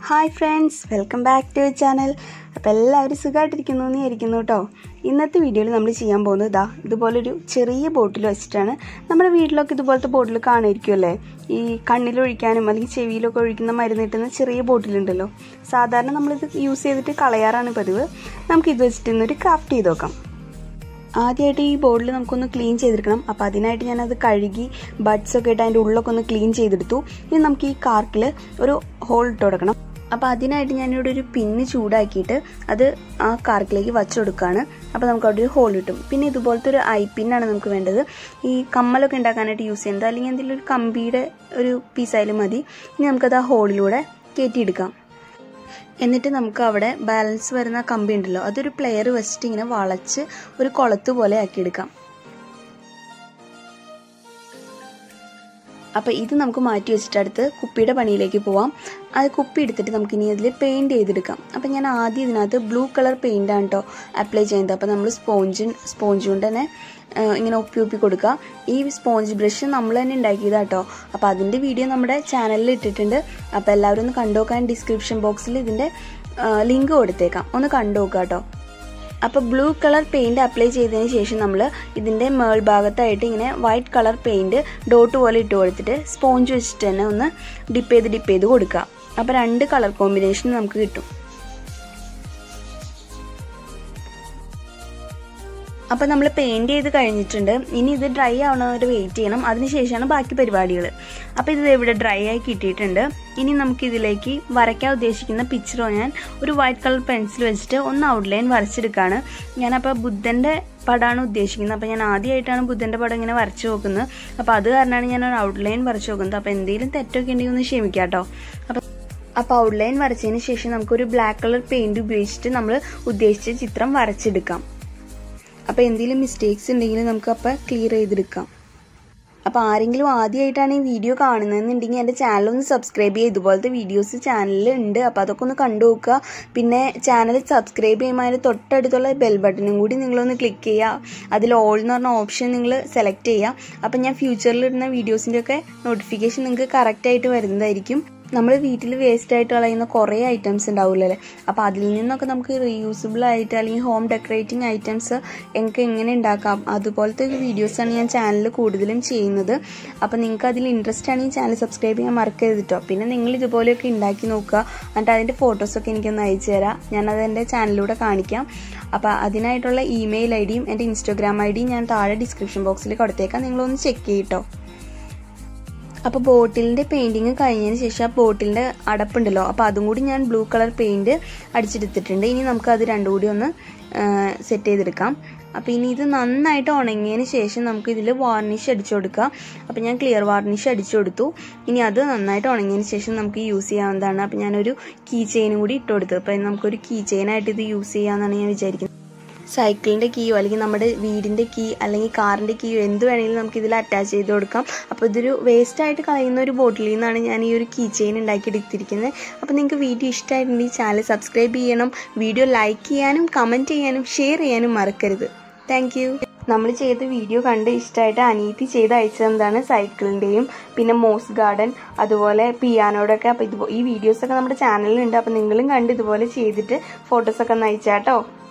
hi friends welcome back to channel അപ്പോൾ എല്ലാവരും സുഖമായിട്ടിരിക്കുന്നു എന്ന് വിചാരിക്കുന്നു കേട്ടോ ഇന്നത്തെ വീഡിയോയിൽ നമ്മൾ ചെയ്യാൻ പോകുന്നത് ഇതാ ഇതുപോലൊരു ചെറിയ ബോട്ടിൽ വെച്ചിട്ടാണ് നമ്മുടെ വീട്ടിലൊക്കെ ഇതുപോലത്തെ ബോട്ടിൽ കാണുമായിരിക്കുമല്ലേ ഈ കണ്ണിലൊഴിക്കാനും അല്ലെങ്കിൽ ചെവിയിലൊക്കെ ഒഴിക്കുന്ന മരുന്ന് കിട്ടുന്ന ചെറിയ ബോട്ടിലുണ്ടല്ലോ സാധാരണ നമ്മളിത് യൂസ് ചെയ്തിട്ട് കളയാറാണ് പതിവ് നമുക്ക് ഇത് വെച്ചിട്ട് ഇന്നൊരു ക്രാഫ്റ്റ് ചെയ്ത് നോക്കാം ആദ്യമായിട്ട് ഈ ബോർഡിൽ നമുക്കൊന്ന് ക്ലീൻ ചെയ്തെടുക്കണം അപ്പോൾ അതിനായിട്ട് ഞാനത് കഴുകി ബഡ്സ് ഒക്കെ ഇട്ട് അതിൻ്റെ ഉള്ളൊക്കെ ഒന്ന് ക്ലീൻ ചെയ്തെടുത്തു ഇനി നമുക്ക് ഈ കാർക്കിൽ ഒരു ഹോൾ ഇട്ട് കൊടുക്കണം അപ്പോൾ അതിനായിട്ട് ഞാനിവിടെ ഒരു പിന്ന് ചൂടാക്കിയിട്ട് അത് ആ കാർക്കിലേക്ക് വച്ചു കൊടുക്കുകയാണ് അപ്പോൾ നമുക്ക് അവിടെ ഒരു ഹോൾ കിട്ടും പിന്നെ ഇതുപോലത്തെ ഒരു ഐ പിന്നാണ് നമുക്ക് വേണ്ടത് ഈ കമ്മലൊക്കെ ഉണ്ടാക്കാനായിട്ട് യൂസ് ചെയ്യുന്നത് അല്ലെങ്കിൽ എന്തെങ്കിലും ഒരു കമ്പിയുടെ ഒരു പീസായാലും മതി ഇനി നമുക്കത് ആ ഹോളിലൂടെ കയറ്റിയെടുക്കാം എന്നിട്ട് നമുക്ക് അവിടെ ബാലൻസ് വരുന്ന കമ്പി ഉണ്ടല്ലോ അതൊരു പ്ലെയർ വെച്ചിട്ട് ഇങ്ങനെ വളച്ച് ഒരു കുളത്ത് പോലെ ആക്കിയെടുക്കാം അപ്പോൾ ഇത് നമുക്ക് മാറ്റി വെച്ചിട്ട് അടുത്ത് കുപ്പിയുടെ പണിയിലേക്ക് പോവാം അത് കുപ്പി എടുത്തിട്ട് നമുക്ക് ഇനി അതിൽ പെയിൻറ് ചെയ്തെടുക്കാം അപ്പോൾ ഞാൻ ആദ്യം ഇതിനകത്ത് ബ്ലൂ കളർ പെയിൻ്റാണ് കേട്ടോ അപ്ലൈ ചെയ്യുന്നത് അപ്പോൾ നമ്മൾ സ്പോഞ്ച് സ്പോഞ്ച് കൊണ്ട് തന്നെ ഇങ്ങനെ ഒപ്പി ഒപ്പി കൊടുക്കുക ഈ സ്പോഞ്ച് ബ്രഷ് നമ്മൾ തന്നെ ഉണ്ടാക്കിയതാണ് കേട്ടോ അപ്പോൾ അതിൻ്റെ വീഡിയോ നമ്മുടെ ചാനലിൽ ഇട്ടിട്ടുണ്ട് അപ്പോൾ എല്ലാവരും ഒന്ന് കണ്ടു നോക്കാൻ ഡിസ്ക്രിപ്ഷൻ ബോക്സിൽ ഇതിൻ്റെ ലിങ്ക് കൊടുത്തേക്കാം ഒന്ന് കണ്ടു നോക്കുക കേട്ടോ അപ്പോൾ ബ്ലൂ കളർ പെയിൻറ് അപ്ലൈ ചെയ്തതിന് ശേഷം നമ്മൾ ഇതിൻ്റെ മേൾ ഭാഗത്തായിട്ട് ഇങ്ങനെ വൈറ്റ് കളർ പെയിൻറ് ഡോട്ട് പോലെ ഇട്ട് കൊടുത്തിട്ട് സ്പോഞ്ച് വെച്ചിട്ട് തന്നെ ഒന്ന് ഡിപ്പ് ചെയ്ത് ഡിപ്പ് ചെയ്ത് കൊടുക്കുക അപ്പോൾ രണ്ട് കളർ കോമ്പിനേഷൻ നമുക്ക് കിട്ടും അപ്പോൾ നമ്മൾ പെയിൻറ് ചെയ്ത് കഴിഞ്ഞിട്ടുണ്ട് ഇനി ഇത് ഡ്രൈ ആവണവരെ വെയിറ്റ് ചെയ്യണം അതിനുശേഷമാണ് ബാക്കി പരിപാടികൾ അപ്പോൾ ഇത് ഇവിടെ ഡ്രൈ ആയി കിട്ടിയിട്ടുണ്ട് ഇനി നമുക്ക് ഇതിലേക്ക് വരയ്ക്കാൻ ഉദ്ദേശിക്കുന്ന പിക്ചറോ ഞാൻ ഒരു വൈറ്റ് കളർ പെൻസിൽ വെച്ചിട്ട് ഒന്ന് ഔട്ട്ലൈൻ വരച്ചെടുക്കുകയാണ് ഞാനപ്പോൾ ബുദ്ധൻ്റെ പടമാണ് ഉദ്ദേശിക്കുന്നത് അപ്പോൾ ഞാൻ ആദ്യമായിട്ടാണ് ബുദ്ധൻ്റെ പടം ഇങ്ങനെ വരച്ചു നോക്കുന്നത് അപ്പോൾ അത് കാരണമാണ് ഞാൻ ഒരു ഔട്ട്ലൈൻ വരച്ചു നോക്കുന്നത് അപ്പോൾ എന്തെങ്കിലും തെറ്റൊക്കെ ഉണ്ടെങ്കിൽ ഒന്ന് ക്ഷമിക്കാം കേട്ടോ അപ്പോൾ അപ്പോൾ ഔട്ട്ലൈൻ വരച്ചതിന് ശേഷം നമുക്കൊരു ബ്ലാക്ക് കളർ പെയിൻറ് ഉപയോഗിച്ചിട്ട് നമ്മൾ ഉദ്ദേശിച്ച ചിത്രം വരച്ചെടുക്കാം അപ്പോൾ എന്തെങ്കിലും മിസ്റ്റേക്സ് ഉണ്ടെങ്കിൽ നമുക്ക് അപ്പോൾ ക്ലിയർ ചെയ്തെടുക്കാം അപ്പോൾ ആരെങ്കിലും ആദ്യമായിട്ടാണ് ഈ വീഡിയോ കാണുന്നതെന്നുണ്ടെങ്കിൽ എൻ്റെ ചാനൽ ഒന്ന് സബ്സ്ക്രൈബ് ചെയ്യുക ഇതുപോലത്തെ വീഡിയോസ് ചാനലിൽ ഉണ്ട് അപ്പോൾ അതൊക്കെ ഒന്ന് കണ്ടു നോക്കുക പിന്നെ ചാനൽ സബ്സ്ക്രൈബ് ചെയ്യുമ്പോൾ അതിന് തൊട്ടടുത്തുള്ള ബെൽ ബട്ടണും കൂടി നിങ്ങളൊന്ന് ക്ലിക്ക് ചെയ്യുക അതിൽ ഓൾ എന്ന് പറഞ്ഞ ഓപ്ഷൻ നിങ്ങൾ സെലക്ട് ചെയ്യുക അപ്പോൾ ഞാൻ ഫ്യൂച്ചറിൽ ഇടുന്ന വീഡിയോസിൻ്റെ ഒക്കെ നോട്ടിഫിക്കേഷൻ നിങ്ങൾക്ക് കറക്റ്റായിട്ട് വരുന്നതായിരിക്കും നമ്മൾ വീട്ടിൽ വേസ്റ്റ് ആയിട്ട് കളയുന്ന കുറേ ഐറ്റംസ് ഉണ്ടാവില്ലല്ലേ അപ്പോൾ അതിൽ നിന്നൊക്കെ നമുക്ക് റീയൂസബിൾ ആയിട്ട് അല്ലെങ്കിൽ ഹോം ഡെക്കറേറ്റിംഗ് ഐറ്റംസ് എനിക്ക് എങ്ങനെ ഉണ്ടാക്കാം അതുപോലത്തെ വീഡിയോസാണ് ഞാൻ ചാനലിൽ കൂടുതലും ചെയ്യുന്നത് അപ്പോൾ നിങ്ങൾക്ക് അതിൽ ഇൻട്രസ്റ്റ് ആണെങ്കിൽ ചാനൽ സബ്സ്ക്രൈബ് ചെയ്യാൻ മറക്കരുത് കേട്ടോ പിന്നെ നിങ്ങൾ ഇതുപോലെയൊക്കെ ഉണ്ടാക്കി നോക്കുക എന്നിട്ട് അതിൻ്റെ ഫോട്ടോസൊക്കെ എനിക്കൊന്ന് അയച്ചു തരാം ഞാനത് എൻ്റെ ചാനലിലൂടെ കാണിക്കാം അപ്പോൾ അതിനായിട്ടുള്ള ഇമെയിൽ ഐ ഡിയും എൻ്റെ ഇൻസ്റ്റാഗ്രാം ഐ ഡിയും ഞാൻ താഴെ ഡിസ്ക്രിപ്ഷൻ ബോക്സിൽ കൊടുത്തേക്കാം നിങ്ങളൊന്ന് ചെക്ക് ചെയ്യട്ടോ അപ്പോൾ ബോട്ടിലിൻ്റെ പെയിൻറ്റിങ് കഴിഞ്ഞതിന് ശേഷം ആ ബോട്ടിലിൻ്റെ അടപ്പുണ്ടല്ലോ അപ്പോൾ അതും കൂടി ഞാൻ ബ്ലൂ കളർ പെയിൻറ്റ് അടിച്ചെടുത്തിട്ടുണ്ട് ഇനി നമുക്ക് അത് രണ്ടും കൂടി ഒന്ന് സെറ്റ് ചെയ്തെടുക്കാം അപ്പോൾ ഇനി ഇത് നന്നായിട്ട് ഉണങ്ങിയതിന് ശേഷം നമുക്ക് ഇതിൽ വാർണിഷ് അടിച്ചു കൊടുക്കാം അപ്പോൾ ഞാൻ ക്ലിയർ വാർണിഷ് അടിച്ചു കൊടുത്തു ഇനി അത് നന്നായിട്ട് ഉണങ്ങിയതിന് ശേഷം നമുക്ക് യൂസ് ചെയ്യാവുന്നതാണ് അപ്പോൾ ഞാനൊരു കീ ചെയിനും കൂടി ഇട്ട് കൊടുത്തു അപ്പോൾ നമുക്കൊരു കീ ചെയിനായിട്ട് ഇത് യൂസ് ചെയ്യാമെന്നാണ് ഞാൻ വിചാരിക്കുന്നത് സൈക്കിളിൻ്റെ കീയോ അല്ലെങ്കിൽ നമ്മുടെ വീടിൻ്റെ കീ അല്ലെങ്കിൽ കാറിൻ്റെ കീയോ എന്ത് വേണമെങ്കിലും നമുക്ക് ഇതിൽ അറ്റാച്ച് ചെയ്ത് കൊടുക്കാം അപ്പോൾ ഇതൊരു വേസ്റ്റ് ആയിട്ട് കളയുന്ന ഒരു ബോട്ടിലിൽ നിന്നാണ് ഞാൻ ഈ ഒരു കീ ചെയിൻ ഉണ്ടാക്കിയെടുത്തിരിക്കുന്നത് അപ്പോൾ നിങ്ങൾക്ക് വീഡിയോ ഇഷ്ടമായിട്ടുണ്ടെങ്കിൽ ചാനൽ സബ്സ്ക്രൈബ് ചെയ്യണം വീഡിയോ ലൈക്ക് ചെയ്യാനും കമൻറ്റ് ചെയ്യാനും ഷെയർ ചെയ്യാനും മറക്കരുത് താങ്ക് നമ്മൾ ചെയ്ത വീഡിയോ കണ്ട് ഇഷ്ടമായിട്ട് അനീതി ചെയ്ത് അയച്ചതെന്താണ് സൈക്കിളിൻ്റെയും പിന്നെ മോസ് ഗാർഡൻ അതുപോലെ പിയാനോടൊക്കെ അപ്പോൾ ഇത് ഈ വീഡിയോസൊക്കെ നമ്മുടെ ചാനലിലുണ്ട് അപ്പോൾ നിങ്ങളും കണ്ട് ഇതുപോലെ ചെയ്തിട്ട് ഫോട്ടോസൊക്കെ ഒന്ന് അയച്ചാട്ടോ